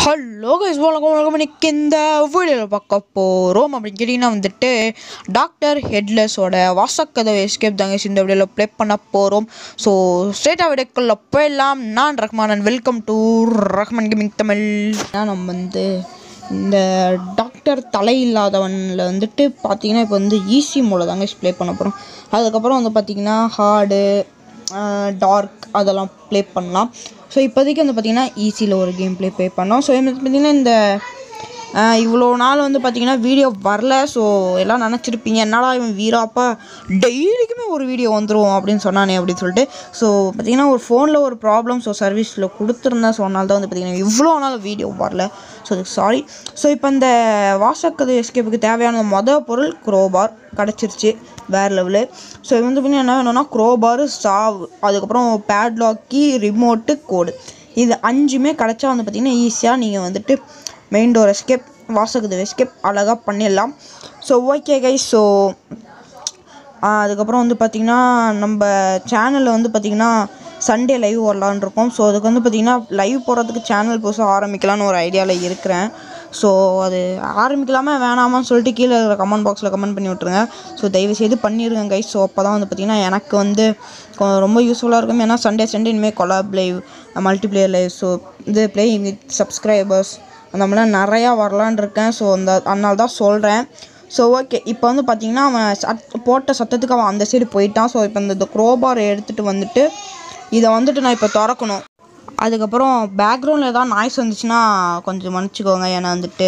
hello guys வணக்கம் வணக்கம் இன்னைக்கு இந்த வீடியோவில் பார்க்க போகிறோம் அப்படின்னு கேட்டிங்கன்னா வந்துட்டு டாக்டர் ஹெட்லெஸோட வாசக்கதவை எஸ்கேப் தாங்க இந்த வீடியோவில் ப்ளே பண்ண போகிறோம் ஸோ ஸ்ட்ரெயிட்டாக வீடியோக்குள்ள போயிடலாம் நான் Rahman and welcome to Rahman gaming Tamil நம்ம வந்து இந்த டாக்டர் தலை இல்லாதவனில் வந்துட்டு பார்த்தீங்கன்னா இப்போ வந்து ஈஸி மூலம் தாங்க ப்ளே பண்ண போகிறோம் அதுக்கப்புறம் வந்து பார்த்தீங்கன்னா ஹார்டு டார்க் அதெல்லாம் ப்ளே பண்ணலாம் ஸோ இப்போதைக்கு வந்து பார்த்திங்கன்னா ஈஸியில் ஒரு கேம் ப்ளே ப்ளே பண்ணோம் ஸோ பார்த்திங்கன்னா இந்த ஆஹ் இவ்வளோ நாள் வந்து பார்த்திங்கன்னா வீடியோ வரல ஸோ எல்லாம் நினச்சிருப்பீங்க என்னடா இவன் வீராப்பா டெய்லிக்குமே ஒரு வீடியோ வந்துடும் அப்படின்னு சொன்னானே அப்படின்னு சொல்லிட்டு ஸோ பார்த்திங்கன்னா ஒரு ஃபோனில் ஒரு ப்ராப்ளம் ஸோ சர்வீஸில் கொடுத்துருந்தேன் ஸோ அதனால தான் வந்து பார்த்திங்கன்னா இவ்வளோ நாள் வீடியோ வரல ஸோ அதுக்கு சாரி ஸோ இப்போ இந்த வாசக்கதை எஸ்கேப்புக்கு தேவையான மொதல் பொருள் க்ரோபார் கிடச்சிருச்சு வேறு லெவலு ஸோ இது வந்து பார்த்தீங்கன்னா என்ன வேணும்னா க்ரோபாரு சாவ் அதுக்கப்புறம் பேட்லாக்கி ரிமோட்டு கோடு இது அஞ்சுமே கிடச்சா வந்து பார்த்திங்கன்னா ஈஸியாக நீங்கள் வந்துட்டு மெயின் டோர் எஸ்கேப் வாசகது எஸ்கேப் அழகாக பண்ணிடலாம் ஸோ ஓகே கை ஸோ அதுக்கப்புறம் வந்து பார்த்திங்கன்னா நம்ம சேனலில் வந்து பார்த்திங்கன்னா சண்டே லைவ் வரலான்னு இருக்கோம் ஸோ அதுக்கு வந்து பார்த்திங்கன்னா லைவ் போடுறதுக்கு சேனல் புதுசாக ஆரம்பிக்கலான்னு ஒரு ஐடியாவில் இருக்கிறேன் ஸோ அது ஆரம்பிக்கலாமா வேணாமான்னு சொல்லிட்டு கீழே இருக்கிற கமெண்ட் பாக்ஸில் கமெண்ட் பண்ணி விட்ருங்க ஸோ தயவு செய்து பண்ணிடுங்க கைஸ் ஸோ அப்போ தான் வந்து பார்த்திங்கன்னா எனக்கு வந்து கொ- ரொம்ப யூஸ்ஃபுல்லாக இருக்கும் ஏன்னா சண்டே சண்டே இனிமேல் collab live multiplayer live so இது பிளேயிங் வித் சப்ஸ்கிரைபர்ஸ் அந்த மாதிரிலாம் நிறையா வரலான்னு இருக்கேன் ஸோ அந்த அதனால தான் சொல்கிறேன் ஸோ ஓகே இப்போ வந்து பார்த்தீங்கன்னா அவன் சத் போட்ட சத்தத்துக்கு அவன் அந்த சைடு போயிட்டான் ஸோ இப்போ இந்த க்ரோபார் எடுத்துகிட்டு வந்துட்டு இதை வந்துட்டு நான் இப்போ திறக்கணும் அதுக்கப்புறம் பேக்ரவுண்டில் ஏதாவது நாய்ஸ் வந்துச்சுன்னா கொஞ்சம் மன்னிச்சிக்கோங்க ஏன்னா வந்துட்டு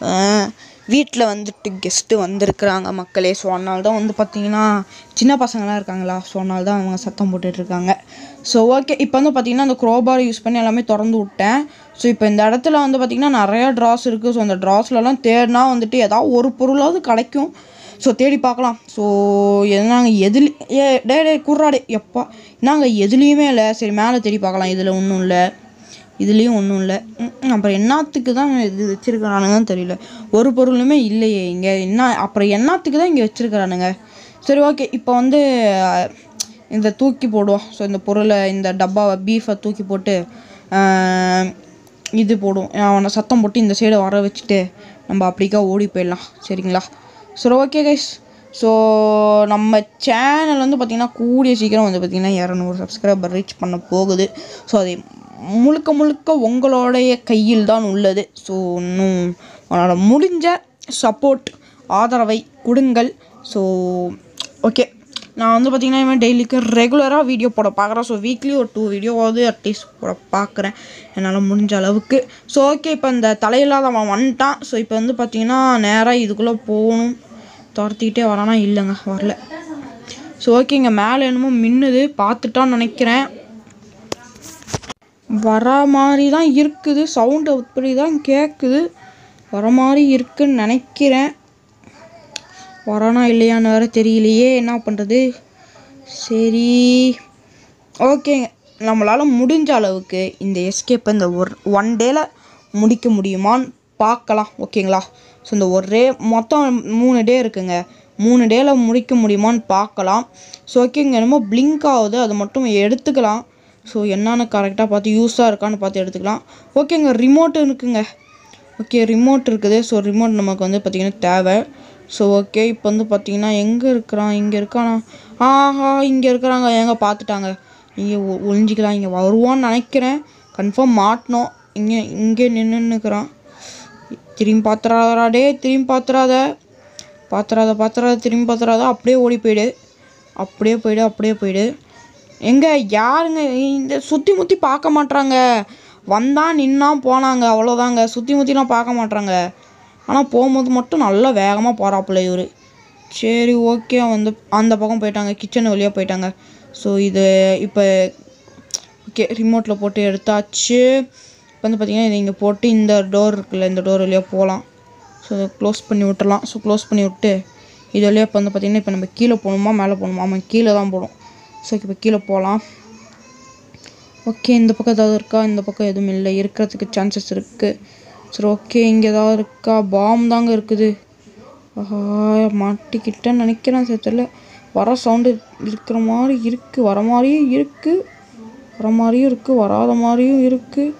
வீட்டில் வந்துட்டு கெஸ்ட்டு வந்திருக்கிறாங்க மக்களே ஸோ அதனால தான் வந்து பார்த்தீங்கன்னா சின்ன பசங்களாம் இருக்காங்களா ஸோ அதனால தான் அவங்க சத்தம் போட்டுட்டு இருக்காங்க ஸோ ஓகே இப்போ வந்து பார்த்தீங்கன்னா அந்த க்ரோபார் யூஸ் பண்ணி எல்லாமே திறந்து விட்டேன் ஸோ இப்போ இந்த இடத்துல வந்து பார்த்திங்கன்னா நிறையா ட்ராஸ் இருக்குது ஸோ அந்த ட்ராஸ்லலாம் தேடினா வந்துட்டு ஏதாவது ஒரு பொருளாவது கிடைக்கும் ஸோ தேடி பார்க்கலாம் ஸோ நாங்கள் எதுலி ஏ டே டே குர்ராடே எப்பா நாங்கள் எதுலேயுமே இல்லை சரி மேலே தேடி பார்க்கலாம் இதில் ஒன்றும் இல்லை இதுலேயும் ஒன்றும் இல்லை ம், அப்புறம் என்னத்துக்கு தான் இது வச்சுருக்கிறானுங்கன்னு தெரியல ஒரு பொருளுமே இல்லையே இங்கே என்ன அப்புறம் என்னத்துக்கு தான் இங்கே வச்சுருக்கிறானுங்க சரி ஓகே இப்போ வந்து அஹ், இந்த தூக்கி போடுவோம் ஸோ இந்த பொருளை இந்த டப்பாவை பீஃபை தூக்கி போட்டு அஹ், இது போடுவோம் அவனை சத்தம் போட்டு இந்த சைடு வர வச்சுட்டு நம்ம அப்படிக்கா ஓடி போயிடலாம் சரிங்களா சரி ஓகே கைஸ் ஸோ நம்ம சேனல் வந்து பார்த்திங்கன்னா கூடிய சீக்கிரம் வந்து பார்த்திங்கன்னா இரநூறு சப்ஸ்கிரைபர் ரீச் பண்ண போகுது ஸோ அது முழுக்க முழுக்க உங்களுடைய கையில் தான் உள்ளது ஸோ இன்னும் உங்களோட முடிஞ்ச சப்போர்ட் ஆதரவை கொடுங்கள் ஸோ ஓகே நான் வந்து பார்த்திங்கன்னா இனிமேல் டெய்லிக்கு ரெகுலராக வீடியோ போட பார்க்குறேன் ஸோ வீக்லி ஒரு டூ வீடியோவாவது அட்லீஸ்ட் போட பார்க்குறேன் என்னால் முடிஞ்ச அளவுக்கு ஸோ ஓகே இப்போ இந்த தலையில்லாதவன் வந்துட்டான் ஸோ இப்போ வந்து பார்த்திங்கன்னா நேராக இதுக்குள்ளே போகணும் துரத்திக்கிட்டே வரானா இல்லைங்க வரல ஸோ ஓகேங்க மேலே என்னமோ மின்னுது பார்த்துட்டான்னு நினைக்கிறேன் வர மாதிரி தான் இருக்குது சவுண்டு அப்படி தான் கேட்குது வர மாதிரி இருக்குன்னு நினைக்கிறேன் வரானா இல்லையான்னு வேறு தெரியலையே என்ன பண்ணுறது சரி ஓகேங்க நம்மளால் முடிஞ்ச அளவுக்கு இந்த எஸ்கேப்பை இந்த ஒரு ஒன் டேல முடிக்க முடியுமான்னு பார்க்கலாம் ஓகேங்களா ஸோ இந்த ஒரே மொத்தம் மூணு டே இருக்குங்க மூணு டேல முடிக்க முடியுமான்னு பார்க்கலாம் ஸோ ஓகேங்க என்னமோ பிளிங்க் ஆகுது அது மட்டும் எடுத்துக்கலாம் ஸோ என்னன்னு கரெக்டாக பார்த்து யூஸாக இருக்கான்னு பார்த்து எடுத்துக்கலாம் ஓகேங்க ரிமோட் இருக்குங்க ஓகே ரிமோட் இருக்குது ஸோ ரிமோட் நமக்கு வந்து பார்த்திங்கன்னா தேவை ஸோ ஓகே இப்போ வந்து பார்த்தீங்கன்னா எங்கே இருக்கிறான் இங்கே இருக்கானா ஆஹா இங்கே இருக்கிறாங்க எங்க பார்த்துட்டாங்க இங்கே ஒ- ஒளிஞ்சிக்கலாம் இங்கே வருவான்னு நினைக்கிறேன் கன்ஃபார்ம் மாட்டினோம் இங்கே இங்கே நின்றுன்னுக்குறான் திரும்பி பார்த்துறாதடா டே திரும்பி பார்த்துறாத பார்த்துறாத பார்த்துறாத திரும்பி பார்த்துறாத அப்படியே ஓடி போயிடு அப்படியே போயிடு அப்படியே போயிடு எங்க யாருங்க இந்த சுற்றி முற்றி பார்க்க மாட்றாங்க வந்தா நின்னா போனாங்க அவ்வளோதாங்க சுற்றி முற்றிலாம் பார்க்க மாட்றாங்க ஆனால் போகும்போது மட்டும் நல்லா வேகமாக போகிறாப்புல இவர் சரி ஓகே வந்து அந்த பக்கம் போயிட்டாங்க கிச்சன் வழியாக போயிட்டாங்க ஸோ இது இப்போ ஓகே ரிமோட்டில் போட்டு எடுத்தாச்சு இப்போ வந்து பார்த்தீங்கன்னா இதை இங்கே போட்டு இந்த டோர் இருக்குல்ல இந்த டோர் வழியாக போகலாம் ஸோ அதை க்ளோஸ் பண்ணி விட்டுறலாம் ஸோ க்ளோஸ் பண்ணி விட்டு இது வழியாக இப்போ வந்து பார்த்தீங்கன்னா இப்போ நம்ம கீழே போகணுமா மேலே போகணுமா ஆமாம் கீழே தான் போகணும் ஸோ இப்போ கீழே போகலாம் ஓகே இந்த பக்கம் ஏதாவது இருக்கா இந்த பக்கம் எதுவும் இல்லை இருக்கிறதுக்கு சான்சஸ் இருக்குது சரி ஓகே இங்கே ஏதாவது இருக்கா பாம் தாங்க இருக்குது ஆஹா மாட்டிக்கிட்டேன்னு நினைக்கிறேன் சரி தெரியல வர சவுண்டு இருக்கிற மாதிரி இருக்குது வர மாதிரியும் இருக்குது வர மாதிரியும் இருக்குது வராத மாதிரியும் இருக்குது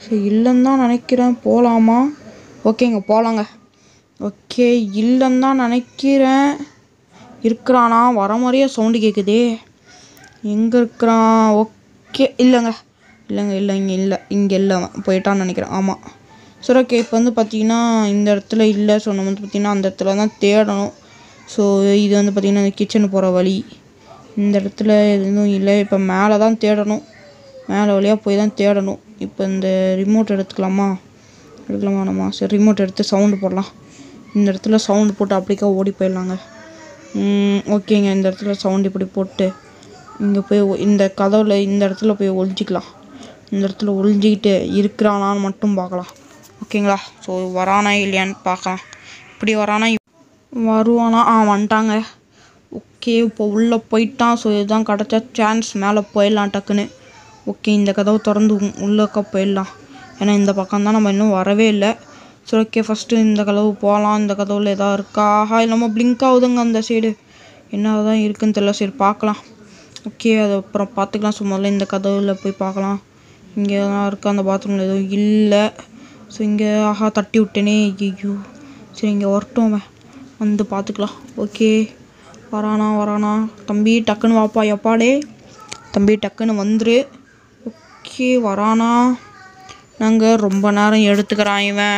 ஸோ இல்லைன்னு தான் நினைக்கிறேன் போகலாமா ஓகேங்க போகலாங்க ஓகே இல்லைன்னு தான் நினைக்கிறேன் இருக்கிறானா வர மாதிரியே சவுண்டு கேட்குதே எங்கே இருக்கிறான் ஓகே இல்லைங்க இல்லைங்க இல்லை இங்கே இல்லை இங்கே இல்லை அவன் போயிட்டான்னு நினைக்கிறேன் ஆமாம் சரி ஓகே இப்போ வந்து பார்த்தீங்கன்னா இந்த இடத்துல இல்லை ஸோ நம்ம வந்து பார்த்தீங்கன்னா அந்த இடத்துல தான் தேடணும் ஸோ இது வந்து பார்த்தீங்கன்னா இந்த கிச்சனு போகிற வழி இந்த இடத்துல எதுவும் இல்லை இப்போ மேலே தான் தேடணும் மேலே வழியாக போய் தான் தேடணும் இப்போ இந்த ரிமோட் எடுத்துக்கலாமா எடுக்கலாமா வேணாமா சரி ரிமோட் எடுத்து சவுண்டு போடலாம் இந்த இடத்துல சவுண்டு போட்டு அப்படிக்கா ஓடி போயிடலாங்க ம், ஓகேங்க இந்த இடத்துல சவுண்ட் இப்படி போட்டு இங்கே போய் ஒ- இந்த கதவுல இந்த இடத்துல போய் ஒளிஞ்சிக்கலாம் இந்த இடத்துல ஒளிஞ்சிக்கிட்டு இருக்கிறானான்னு மட்டும் பார்க்கலாம் ஓகேங்களா ஸோ வரானா இல்லையான்னு பார்க்கலாம் இப்படி வரானா வருவானா ஆ வந்துட்டாங்க ஓகே இப்போ உள்ளே போயிட்டான் ஸோ இதுதான் கிடச்ச சான்ஸ் மேலே போயிடலாம் டக்குன்னு ஓகே இந்த கதவு திறந்து உ- உள்ளக்க போயிடலாம் ஏன்னா இந்த பக்கம் தான் நம்ம இன்னும் வரவே இல்லை சரி ஓகே ஃபஸ்ட்டு இந்த கதவு போகலாம் இந்த கதவுல எதாவது இருக்கா ஆஹா இல்லாமல் பிளிங்க் ஆகுதுங்க அந்த சைடு என்ன தான் இருக்குன்னு தெரியல சரி பார்க்கலாம் ஓகே அது அப்புறம் பார்த்துக்கலாம் ஸோ முதல்ல இந்த கதவுல போய் பார்க்கலாம் இங்கே தான் இருக்கா அந்த பாத்ரூமில் எதுவும் இல்லை ஸோ இங்கே ஆஹா தட்டி விட்டேனே ஐயோ சரி இங்கே வரட்டும் அவன் வந்து பார்த்துக்கலாம் ஓகே வரானா வரானா தம்பி டக்குன்னு வாப்பா எப்பாடே தம்பி டக்குன்னு வந்துரு ஓகே வரானா நாங்கள் ரொம்ப நேரம் எடுத்துக்கிறான் இவன்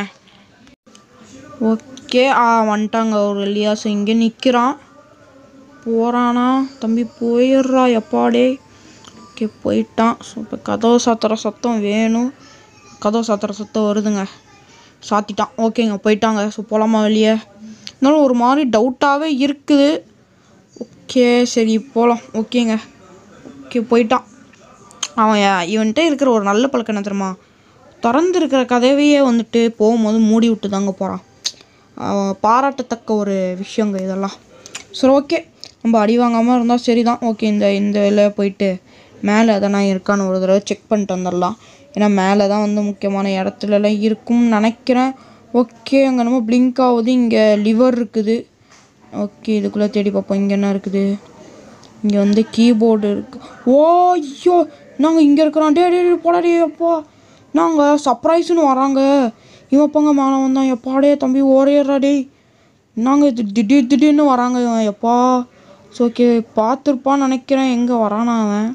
ஓகே ஆ வந்துட்டாங்க ஒரு இல்லையா ஸோ இங்கே நிற்கிறான் போகிறானா தம்பி போயிடுறா எப்பாடே ஓகே போயிட்டான் ஸோ இப்போ கதவு சாத்துற சத்தம் வேணும் கதவு சாத்துற சத்தம் வருதுங்க சாத்திட்டான் ஓகேங்க போயிட்டாங்க ஸோ போகலாமா வெளியே இருந்தாலும் ஒரு மாதிரி டவுட்டாகவே இருக்குது ஓகே சரி போகலாம் ஓகேங்க ஓகே போயிட்டான் அவன் யா- இவன்கிட்ட இருக்கிற ஒரு நல்ல பழக்கம் என்ன தெரியுமா திறந்துருக்கிற கதவையே வந்துட்டு போகும்போது மூடி விட்டு தாங்க போகிறான் பாராட்டத்தக்க ஒரு விஷயங்க இதெல்லாம் சரி ஓகே நம்ம அடி வாங்காமல் இருந்தால் சரி தான் ஓகே இந்த இந்த இதில் போயிட்டு மேலே எதனா இருக்கான்னு ஒரு தடவை செக் பண்ணிட்டு வந்துடலாம் ஏன்னா மேலே தான் வந்து முக்கியமான இடத்துலலாம் இருக்கும்னு நினைக்கிறேன் ஓகே அங்கே நம்ம பிளிங்க் ஆகுது இங்கே லிவர் இருக்குது ஓகே இதுக்குள்ளே தேடி பார்ப்போம் இங்கே என்ன இருக்குது இங்கே வந்து கீபோர்டு இருக்கு ஓ ஐயோ நாங்கள் இங்கே இருக்கிறோம் டே டே டே, போடா டே அப்பா நாங்கள் சர்ப்ரைஸ்னு வராங்க இவன் எப்பங்க மேலே வந்தான் எப்பாடே தம்பி ஓரேறா டேய் நாங்கள் இது திடீர் திடீர்னு வராங்க இவன் எப்பா ஸோ ஓகே பார்த்துருப்பான்னு நினைக்கிறேன் எங்கே வரானா அவன்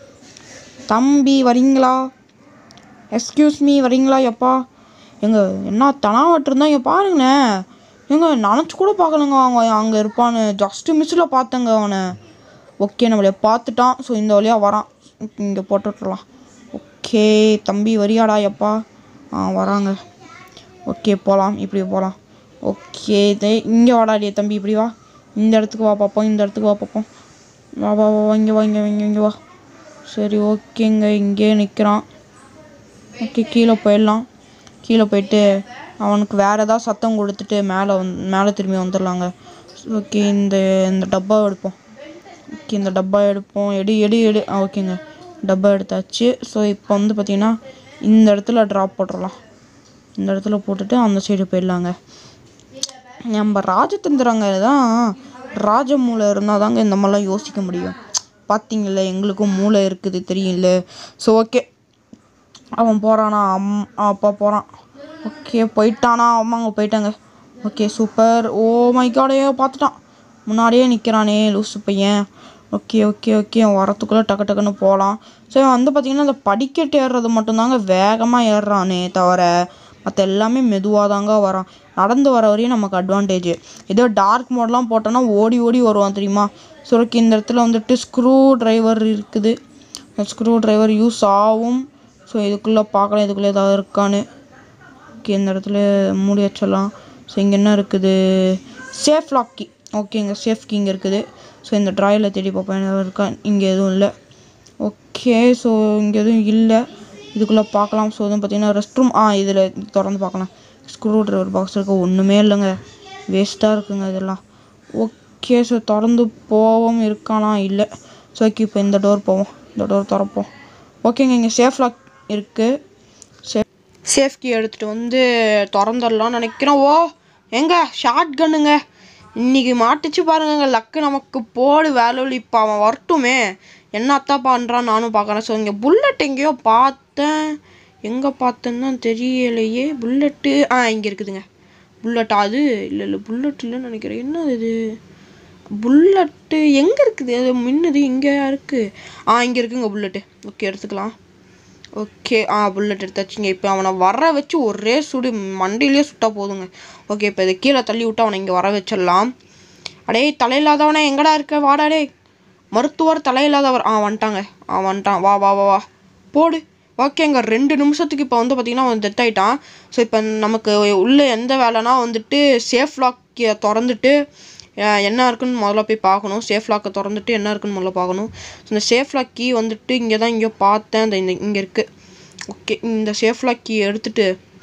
தம்பி வரீங்களா எக்ஸ்கியூஸ் மீ வரீங்களா எப்பா எங்க என்ன தனாவட்டிருந்தா இங்கே பாருங்கண்ணே ஏங்க நினச்சி கூட பார்க்கலங்க அவங்க அங்கே இருப்பான்னு ஜஸ்ட்டு மிஸ்ஸில் பார்த்தேங்க அவனை ஓகே நம்மளை பார்த்துட்டான் ஸோ இந்த வழியாக வரான் இங்கே போட்டு விட்டுறலாம் ஓகே தம்பி வரியாடா எப்பா ஆ வராங்க ஓகே போகலாம் இப்படி போகலாம் ஓகே தே இங்கே வாடாடியே தம்பி இப்படி வா இந்த இடத்துக்கு வா பார்ப்போம் இந்த இடத்துக்கு வா பார்ப்போம் வா வா வா இங்கே வா இங்கே இங்கே இங்கே வா சரி ஓகேங்க இங்கேயே நிற்கிறான் ஓகே கீழே போயிடலாம் கீழே போயிட்டு அவனுக்கு வேறு ஏதாவது சத்தம் கொடுத்துட்டு மேலே வந் மேலே திரும்பி வந்துடலாங்க ஓகே இந்த இந்த டப்பா எடுப்போம் ஓகே இந்த டப்பா எடுப்போம் எடு எடு எடு ஆ ஓகேங்க டப்பா எடுத்தாச்சு ஸோ இப்போ வந்து பார்த்திங்கன்னா இந்த இடத்துல ட்ராப் போட்டுடலாம் இந்த இடத்துல போட்டுட்டு அந்த சைடு போயிடலாங்க நம்ம ராஜதந்திரங்க தான் ராஜ மூளை இருந்தால் தாங்க இந்த மாதிரிலாம் யோசிக்க முடியும் பார்த்தீங்கள எங்களுக்கும் மூளை இருக்குது தெரியல ஸோ ஓகே அவன் போகிறானா அம் அப்பா போகிறான் ஓகே போயிட்டானா அம்மாங்க போயிட்டாங்க ஓகே சூப்பர் ஓ மை காடையோ பார்த்துட்டான் முன்னாடியே நிற்கிறானே லூசு பையன் ஓகே ஓகே ஓகே அவன் வரத்துக்குள்ளே டக்கு டக்குன்னு போகலாம் ஸோ இவன் வந்து பார்த்திங்கன்னா அந்த படிக்கட்டு ஏறுறது மட்டும்தாங்க வேகமாக ஏறுறானே தவிர மற்ற எல்லாமே மெதுவாக தாங்க வரான் நடந்து வர வரையும் நமக்கு அட்வான்டேஜ் ஏதோ டார்க் மோட்லாம் போட்டோன்னா ஓடி ஓடி வருவான் தெரியுமா ஸோ ஓகே இந்த இடத்துல வந்துட்டு ஸ்க்ரூ டிரைவர் இருக்குது ஸ்க்ரூ டிரைவர் யூஸ் ஆகும் ஸோ இதுக்குள்ளே பார்க்கலாம் இதுக்குள்ளே ஏதாவது இருக்கான்னு ஓகே இந்த இடத்துல மூடி வச்சிடலாம் ஸோ இங்கே என்ன இருக்குது சேஃப் லாக் கீ ஓகேங்க சேஃப் கீ இங்கே இருக்குது ஸோ இந்த ட்ராயில் தேடி பார்ப்பேன் ஏதாவது இருக்கா இங்கே எதுவும் இல்லை ஓகே ஸோ இங்கே எதுவும் இல்லை இதுக்குள்ளே பார்க்கலாம் ஸோ எதுவும் பார்த்தீங்கன்னா ரெஸ்ட் ரூம் ஆ இதில் திறந்து பார்க்கலாம் ஸ்க்ரூ ட்ரைவர் பாக்ஸ் இருக்க ஒன்றுமே இல்லைங்க வேஸ்ட்டாக இருக்குங்க இதெல்லாம் ஓகே ஸோ திறந்து போவோம் இருக்கானா இல்லை ஸோ ஓகே இப்போ இந்த டோர் போவோம் இந்த டோர் திறப்போம் ஓகேங்க இங்கே சேஃப் லாக் இருக்குது சே சேஃப்கி எடுத்துகிட்டு வந்து திறந்துடலாம்னு நினைக்கிறோம் ஓ எங்க ஷார்ட் கன்னுங்க இன்னைக்கு மாட்டுச்சு பாருங்க லக்கு நமக்கு போடு வேலை இப்போ அவன் வரட்டுமே என்ன அத்தா பண்ணுறான் நானும் பார்க்குறேன் ஸோ இங்கே புல்லட் எங்கேயோ பார்த்தேன் எங்கே பார்த்தேன்னு தெரியலையே புல்லட்டு ஆ இங்கே இருக்குதுங்க புல்லட்டா அது இல்லை இல்லை புல்லட் இல்லைன்னு நினைக்கிறேன் என்ன இது புல்லட்டு எங்கே இருக்குது அது மின்னுது இங்கே இருக்குது ஆ இங்கே இருக்குங்க புல்லட்டு ஓகே எடுத்துக்கலாம் ஓகே ஆ புல்லட் எடுத்தாச்சுங்க இப்போ அவனை வர வச்சு ஒரே சுடு மண்டையிலே சுட்டா போதுங்க ஓகே இப்போ இதை கீழே தள்ளி விட்டு அவனை இங்கே வர வச்சிடலாம் அடே தலையில்லாதவனே எங்கடா இருக்க வாடா டே மருத்துவர் தலையில்லாதவர் ஆ வந்துட்டாங்க ஆ வந்துட்டான் வா வா வா வா போடு ஓகேங்க ரெண்டு நிமிஷத்துக்கு இப்போ வந்து பார்த்தீங்கன்னா அவன் டெத் ஆயிட்டான் ஸோ இப்போ நமக்கு உள்ள எந்த வேலைனா வந்துட்டு சேஃப் லாக் திறந்துட்டு அஹ், என்ன இருக்குன்னு முதல்ல போய் பார்க்கணும் சேஃப் லாக்கை திறந்துட்டு என்ன இருக்குன்னு முதல்ல பார்க்கணும் ஸோ இந்த சேஃப் லாக் கீ வந்துட்டு இங்கே தான் இங்கே பார்த்தேன் இந்த இந்த இங்கே இருக்குது ஓகே இந்த சேஃப் லாக் கீ எடுத்துட்டு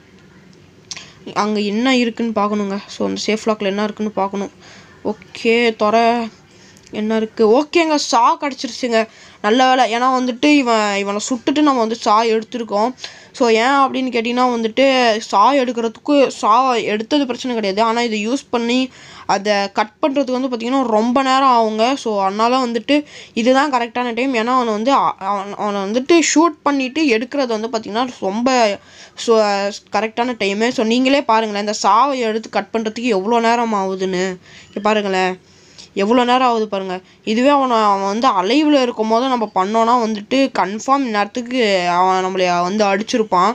அங்கே என்ன இருக்குன்னு பார்க்கணுங்க ஸோ அந்த சேஃப் லாக்கில் என்ன இருக்குன்னு பார்க்கணும் ஓகே தொற என்ன இருக்குது ஓகேங்க சா கிடச்சிருச்சுங்க நல்ல வேலை ஏன்னா வந்துட்டு இவன் இவனை சுட்டுட்டு நம்ம வந்து சா எடுத்திருக்கோம் ஸோ ஏன் அப்படின்னு கேட்டிங்கன்னா வந்துட்டு சா எடுக்கிறதுக்கு சா எடுத்தது பிரச்சனை கிடையாது ஆனால் இதை யூஸ் பண்ணி அதை கட் பண்ணுறதுக்கு வந்து பார்த்திங்கன்னா ரொம்ப நேரம் ஆகுங்க ஸோ அதனால் வந்துட்டு இதுதான் கரெக்டான டைம் ஏன்னா அவனை வந்து அ- அவன் அவனை வந்துட்டு ஷூட் பண்ணிவிட்டு எடுக்கிறது வந்து பார்த்திங்கன்னா ரொம்ப ஸோ கரெக்டான டைமு ஸோ நீங்களே பாருங்களேன் இந்த சாவை எடுத்து கட் பண்ணுறதுக்கு எவ்வளோ நேரம் ஆகுதுன்னு இங்க பாருங்களேன் எவ்வளோ நேரம் ஆகுது பாருங்கள் இதுவே அவனை அவன் வந்து அலைவில் இருக்கும் போது நம்ம பண்ணோன்னா வந்துட்டு கன்ஃபார்ம் நேரத்துக்கு அவன் நம்மளை வந்து அடிச்சிருப்பான்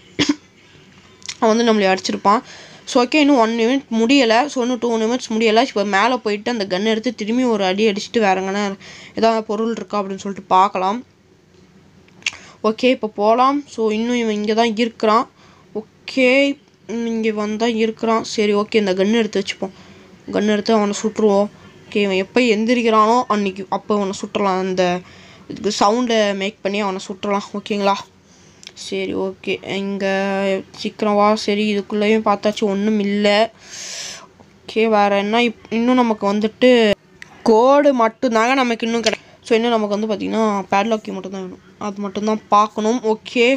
அவன் வந்து நம்மளை அடிச்சிருப்பான் ஸோ ஓகே இன்னும் ஒன் மினிட் முடியலை ஸோ இன்னும் டூ மினிட்ஸ் முடியலை இப்போ மேலே போயிட்டு அந்த கன் எடுத்து திரும்பி ஒரு அடி அடிச்சுட்டு வேற எங்கன்னா ஏதாவது பொருள் இருக்கா அப்படின்னு சொல்லிட்டு பார்க்கலாம் ஓகே இப்போ போகலாம் ஸோ இன்னும் இவன் இங்கே தான் இருக்கிறான் ஓகே இங்கே வந்தால் இருக்கிறான் சரி ஓகே இந்த கன் எடுத்து வச்சுப்போம் கன் எடுத்து அவனை சுட்டுருவோம் ஓகே இவன் எப்போ எந்திரிக்கிறானோ அன்னைக்கு அப்போ அவனை சுட்டுறலாம் அந்த இதுக்கு சவுண்டை மேக் பண்ணி அவனை சுட்டுறலாம் ஓகேங்களா சரி ஓகே இங்கே சீக்கிரம் வா சரி இதுக்குள்ளேயும் பார்த்தாச்சு ஒன்றும் இல்லை ஓகே வேறு என்ன இப் இன்னும் நமக்கு வந்துட்டு கோடு மட்டும்தாங்க நமக்கு இன்னும் கிடை ஸோ இன்னும் நமக்கு வந்து பார்த்திங்கன்னா பேட்லாக்கி மட்டும்தான் வேணும் அது மட்டும்தான் பார்க்கணும் ஓகே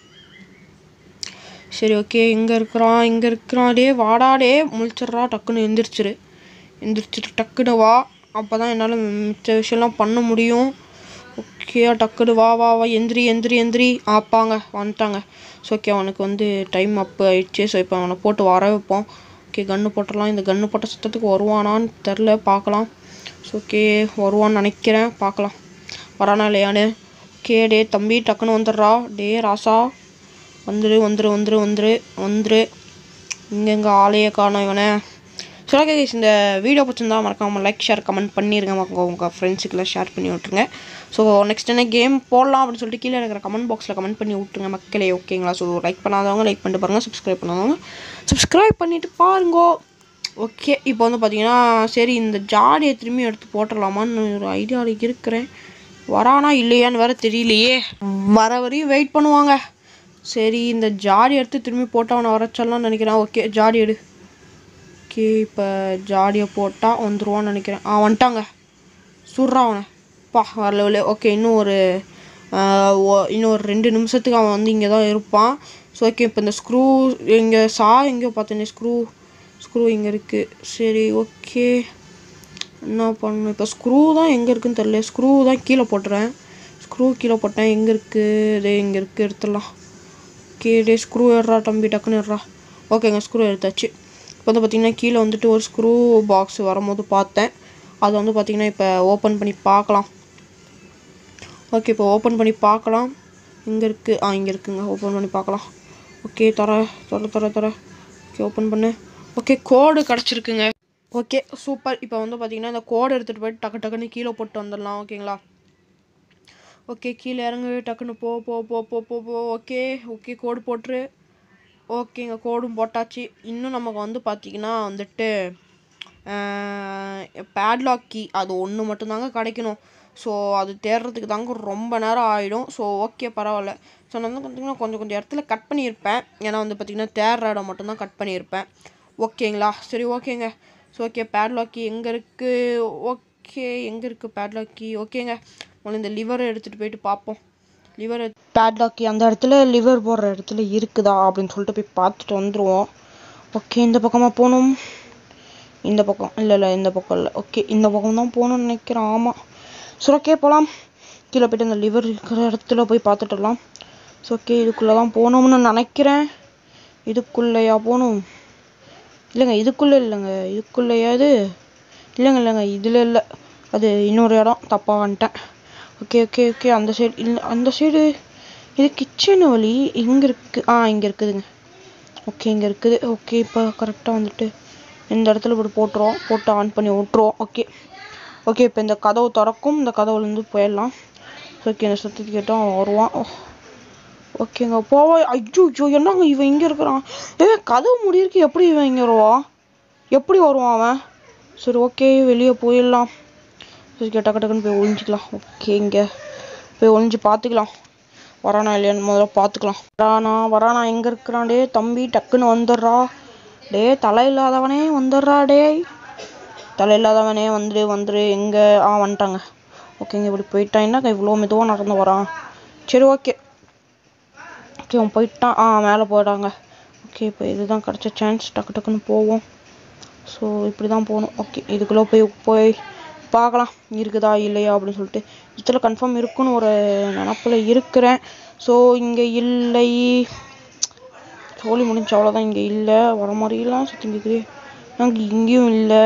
சரி ஓகே இங்கே இருக்கிறான் இங்கே இருக்கிறான் டே வாடா டே முழிச்சிட்றா டக்குன்னு எந்திரிச்சிரு எந்திரிச்சிட்டு டக்குன்னு வா அப்போ தான் என்னால் மிச்ச விஷயம்லாம் பண்ண முடியும் ஓகே டக்குன்னு வா வா வா எந்திரி எந்திரி எந்திரி ஆப்பாங்க வந்துட்டாங்க ஸோ ஓகே அவனுக்கு வந்து டைம் அப்பு ஆயிடுச்சு ஸோ இப்போ அவனை போட்டு வர வைப்போம் ஓகே கன்று போட்டுடலாம் இந்த கன்று போட்ட சத்தத்துக்கு வருவானான்னு தெரில பார்க்கலாம் ஸோ ஓகே வருவான்னு நினைக்கிறேன் பார்க்கலாம் வரானா இல்லையான்னு ஓகே டே தம்பி டக்குன்னு வந்துடுறா டே ராசா வந்துரு வந்துரு வந்துரு வந்துரு வந்துரு இங்கே எங்கே ஆளையே காணோம் இவனை சரி ஓகே guys, இந்த வீடியோ பிடிச்சிருந்தா மறக்காமல் லைக் ஷேர் கமெண்ட் பண்ணிடுங்க உங்கள் உங்கள் ஃப்ரெண்ட்ஸுக்கெல்லாம் ஷேர் பண்ணி விட்ருங்க ஸோ நெக்ஸ்ட் என்ன கேம் போடலாம் அப்படின்னு சொல்லிட்டு கீழே இருக்கிற கமெண்ட் பாக்ஸில் கமெண்ட் பண்ணி விட்ருங்க மக்களே ஓகேங்களா ஸோ லைக் பண்ணாதவங்க லைக் பண்ணிட்டு பாருங்கள் சப்ஸ்கிரைப் பண்ணாதவங்க சப்ஸ்கிரைப் பண்ணிவிட்டு பாருங்கோ ஓகே இப்போ வந்து பார்த்தீங்கன்னா சரி இந்த ஜாடியை திரும்பி எடுத்து போட்டுடலாமான்னு ஒரு ஐடியாவில் இருக்கிறேன் வரானா இல்லையான்னு வேற தெரியலையே வர வரையும் வெயிட் பண்ணுவாங்க சரி இந்த ஜாடி எடுத்து திரும்பி போட்டு அவனை வர சொல்லலாம்னு நினைக்கிறேன் ஓகே ஜாடி எடு ஓகே இப்போ ஜாடியை போட்டால் வந்துருவான்னு நினைக்கிறேன் ஆ வந்துட்டாங்க சுட்றா அவனை பா வரல ஓகே இன்னும் ஒரு ஆஹ், ஒ- இன்னும் ஒரு ரெண்டு நிமிஷத்துக்கு அவன் வந்து இங்கே தான் இருப்பான் ஸோ ஓகே இப்போ இந்த ஸ்க்ரூ இங்கே சா எங்கேயோ பார்த்தேனே ஸ்க்ரூ ஸ்க்ரூ இங்கே இருக்குது சரி ஓகே என்ன பண்ணணும் இப்போ ஸ்க்ரூ தான் எங்கே இருக்குன்னு தெரியல ஸ்க்ரூ தான் கீழே போட்டுறேன் ஸ்க்ரூ கீழே போட்டேன் எங்கே இருக்குது இதே இங்கே இருக்குது எடுத்துடலாம் ஓகே டே ஸ்க்ரூ ஏடுறா தம்பி டக்குன்னு ஏடுறா ஓகேங்க ஸ்க்ரூ எடுத்தாச்சு இப்போ வந்து பார்த்தீங்கன்னா கீழே வந்துட்டு ஒரு ஸ்க்ரூ பாக்ஸ் வரும்போது பார்த்தேன் அதை வந்து பார்த்தீங்கன்னா இப்போ ஓப்பன் பண்ணி பார்க்கலாம் ஓகே இப்போ ஓப்பன் பண்ணி பார்க்கலாம் இங்கே இருக்குது ஆ இங்கே இருக்குங்க ஓப்பன் பண்ணி பார்க்கலாம் ஓகே தர தர தர தர ஓகே ஓப்பன் பண்ணு ஓகே கோடு கிடச்சிருக்குங்க ஓகே சூப்பர் இப்போ வந்து பார்த்தீங்கன்னா இந்த கோடு எடுத்துகிட்டு போயிட்டு டக்கு டக்குன்னு கீழே போட்டு வந்துடலாம் ஓகேங்களா ஓகே கீழே இறங்கு டக்குன்னு போ போ போ போ போ போ ஓகே ஓகே கோடு போட்டுரு ஓகேங்க கோடும் போட்டாச்சு இன்னும் நமக்கு வந்து பார்த்திங்கன்னா வந்துட்டு பேட்லாக் கீ அது ஒன்று மட்டும்தாங்க கிடைக்கணும் ஸோ அது தேடுறதுக்கு தாங்க ரொம்ப நேரம் ஆகிடும் ஸோ ஓகே பரவாயில்ல ஸோ நான் வந்து பார்த்திங்கன்னா கொஞ்சம் கொஞ்சம் இடத்துல கட் பண்ணியிருப்பேன் ஏன்னா வந்து பார்த்திங்கன்னா தேடுற இடம் மட்டும்தான் கட் பண்ணியிருப்பேன் ஓகேங்களா சரி ஓகேங்க ஸோ ஓகே பேட்லாக் கீ எங்கே இருக்குது ஓகே எங்கே இருக்குது பேட்லாக் கீ ஓகேங்க முதல்ல இந்த லிவரை எடுத்துகிட்டு போயிட்டு பார்ப்போம் லிவர் பேட்லாக்கி அந்த இடத்துல லிவர் போடுற இடத்துல இருக்குதா அப்படின்னு சொல்லிட்டு போய் பார்த்துட்டு வந்துடுவோம் ஓகே இந்த பக்கமாக போகணும் இந்த பக்கம் இல்லை இல்லை இந்த பக்கம் இல்லை ஓகே இந்த பக்கம் தான் போகணும்னு நினைக்கிறேன் ஆமாம் சரி ஓகே போகலாம் கீழே போயிட்டு அந்த லிவர் இருக்கிற இடத்துல போய் பார்த்துட்டுலாம் ஸோ ஓகே இதுக்குள்ளே தான் போகணும்னு நினைக்கிறேன் இதுக்குள்ளேயா போகணும் இல்லைங்க இதுக்குள்ளே இல்லைங்க இதுக்குள்ளேயாவது இல்லைங்க இல்லைங்க இதில் இல்லை அது இன்னொரு இடம் தப்பாக வந்துட்டேன் ஓகே ஓகே ஓகே அந்த சைடு இல்லை அந்த சைடு இது கிச்சன் வழி எங்கே இருக்குது ஆ இங்கே இருக்குதுங்க ஓகே இங்கே இருக்குது ஓகே இப்போ கரெக்டாக வந்துட்டு இந்த இடத்துல இப்படி போட்டுருவோம் போட்டு ஆன் பண்ணி விட்ருவோம் ஓகே ஓகே இப்போ இந்த கதவு திறக்கும் இந்த கதவுலேருந்து போயிடலாம் ஓகே இந்த சத்தத்தை கேட்டோம் அவன் வருவான் ஓ ஓகேங்க போவா ஐயோ ஐயோ என்னங்க இவன் இங்கே இருக்கிறான் ஏ கதவு முடியிருக்கு எப்படி இவன் இங்கே வருவான் எப்படி வருவான் அவன் சரி ஓகே வெளியே போயிடலாம் சரி டக்கு டக்குன்னு போய் ஒளிஞ்சிக்கலாம் ஓகே இங்கே போய் ஒளிஞ்சு பார்த்துக்கலாம் வரானா இல்லையான்னு முதல்ல பார்த்துக்கலாம் வரானா வரானா எங்கே இருக்கிறான் டே தம்பி டக்குன்னு வந்துடுறா டே தலை இல்லாதவனே வந்துடுறா டேய் தலை இல்லாதவனே வந்துடு வந்துடு எங்கே ஆ வந்துட்டாங்க ஓகேங்க இப்படி போயிட்டான் என்னங்க இவ்வளோ மெதுவாக நடந்து வரான் சரி ஓகே ஓகே அவன் போயிட்டான் ஆ மேலே போயிட்டாங்க ஓகே இப்போ இதுதான் கிடச்ச சான்ஸ் டக்கு டக்குன்னு போவோம் ஸோ இப்படி தான் போகணும் ஓகே இதுக்குள்ளே போய் போய் பார்க்கலாம் இருக்குதா இல்லையா அப்படின்னு சொல்லிட்டு இதில் கன்ஃபார்ம் இருக்குன்னு ஒரு நினப்பில் இருக்கிறேன் ஸோ இங்கே இல்லை சோழி முடிஞ்ச அவ்வளோதான் இங்கே இல்லை வர மாதிரிலாம் சுற்றி கேட்குது நாங்கள் இங்கேயும் இல்லை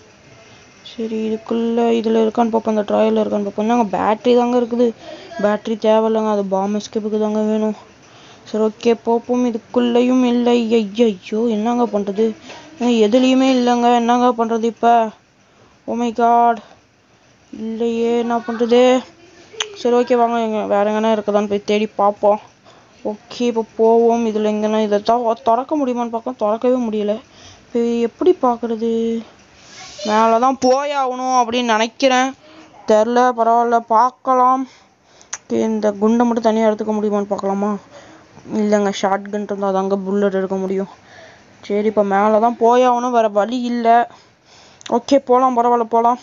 சரி இதுக்குள்ளே இதில் இருக்கான்னு பார்ப்போம் இந்த ட்ராயில் இருக்கான்னு பார்ப்போம் நாங்கள் பேட்ரி தாங்க இருக்குது பேட்ரி தேவையில்லைங்க அது பாம் எஸ்கேப்புக்கு தாங்க வேணும் சரி ஓகே பார்ப்போம் இதுக்குள்ளேயும் இல்லை ஐயோ என்னங்க பண்ணுறது எதுலேயுமே இல்லைங்க என்னங்க பண்ணுறது இப்போ ஓமை காட் இல்லையே என்ன பண்ணுறது சரி ஓகே வாங்க எங்க வேற எங்கன்னா இருக்குதான்னு போய் தேடி பார்ப்போம் ஓகே இப்போ போவோம் இதில் எங்கன்னா இதை த- திறக்க முடியுமான்னு பார்க்கலாம் திறக்கவே முடியல இப்போ எப்படி பார்க்குறது மேலே தான் போய் ஆகணும் அப்படின்னு நினைக்கிறேன் தெரில பரவாயில்ல பார்க்கலாம் Okay, இந்த குண்டை மட்டும் தனியாக எடுத்துக்க முடியுமான்னு பார்க்கலாமா இல்லைங்க ஷார்ட் கன் இருந்தால் தாங்க புல்லட் எடுக்க முடியும் சரி இப்போ மேலே தான் போய் ஆகணும் வேறு வழி இல்லை ஓகே போகலாம் பரவாயில்ல போகலாம்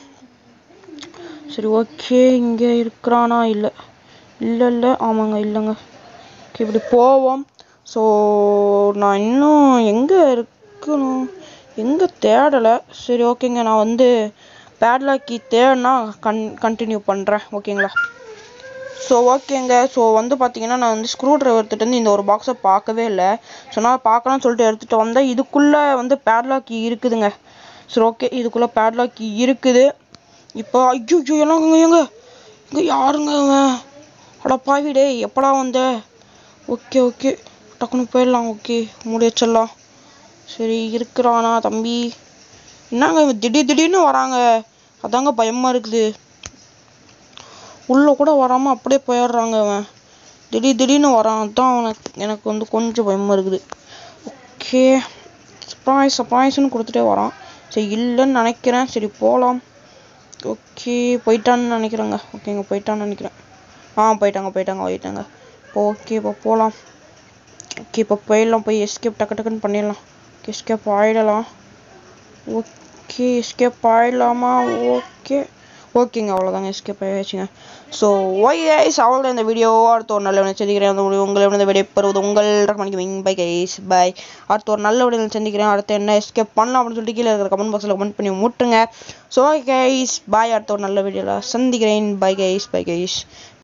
சரி ஓகே இங்கே இருக்கிறானா இல்லை இல்லை இல்லை ஆமாங்க இல்லைங்க ஓகே இப்படி போவோம் ஸோ நான் இன்னும் எங்கே இருக்கணும் எங்கே தேடலை சரி ஓகேங்க நான் வந்து பேட்லாக்கி தேடினா கன் கண்டினியூ பண்ணுறேன் ஓகேங்களா ஸோ ஓகேங்க ஸோ வந்து பார்த்தீங்கன்னா நான் வந்து ஸ்க்ரூ ட்ரைவர் எடுத்துகிட்டு வந்து இந்த ஒரு பாக்ஸை பார்க்கவே இல்லை ஸோ நான் பார்க்கலாம்னு சொல்லிட்டு எடுத்துகிட்டு வந்தேன் இதுக்குள்ளே வந்து பேட்லாக் இருக்குதுங்க சரி ஓகே இதுக்குள்ளே பேட்லாக் இருக்குது இப்போ ஐயோ ஐயோ என்னங்க ஏங்க இங்கே யாருங்க அவன் அட பாவி டேய் எப்படா வந்த ஓகே ஓகே டக்குன்னு போயிடலாம் ஓகே மூடி வச்சிடலாம் சரி இருக்கிறானா தம்பி என்னங்க இவன் திடீர் திடீர்னு வராங்க அதாங்க பயமாக இருக்குது உள்ளே கூட வராமல் அப்படியே போயிடுறாங்க அவன் திடீர் திடீர்னு வரான் அதான் அவனுக்கு எனக்கு வந்து கொஞ்சம் பயமாக இருக்குது ஓகே சர்ப்ரைஸ் சர்ப்ரைஸ்னு கொடுத்துட்டே வரான் சரி இல்லைன்னு நினைக்கிறேன் சரி போகலாம் ஓகே போயிட்டான்னு நினைக்கிறேங்க ஓகேங்க போயிட்டான்னு நினைக்கிறேன் ஆ போயிட்டாங்க போயிட்டாங்க போயிட்டாங்க ஓகே இப்போ போகலாம் ஓகே இப்போ போயிடலாம் போய் எஸ்கேப் டக்கு டக்குன்னு பண்ணிடலாம் எஸ்கேப் ஆகிடலாம் ஓகே எஸ்கேப் ஆகிடலாமா ஓகே ஓகேங்க அவ்வளோதாங்க எஸ்கேப் ஆகிடுச்சுங்க ஸோ ஒய் கைஸ் அவ்வளோ இந்த வீடியோ அடுத்த ஒரு நல்ல விட சந்திக்கிறேன் அந்த வீடியோ உங்களை இந்த வீடியோ பெறுவது உங்கள் ரகமணிக்கு மிங் பை கைஸ் பை அடுத்த ஒரு நல்ல வீடியோ சந்திக்கிறேன் அடுத்து என்ன எஸ்கேப் பண்ணலாம் அப்படின்னு சொல்லிட்டு கீழே இருக்கிற கமெண்ட் பாக்ஸில் கமெண்ட் பண்ணி முட்டுங்க ஸோ கைஸ் பாய் அடுத்த ஒரு நல்ல வீடியோவில் சந்திக்கிறேன் பை கைஸ் பை கைஸ்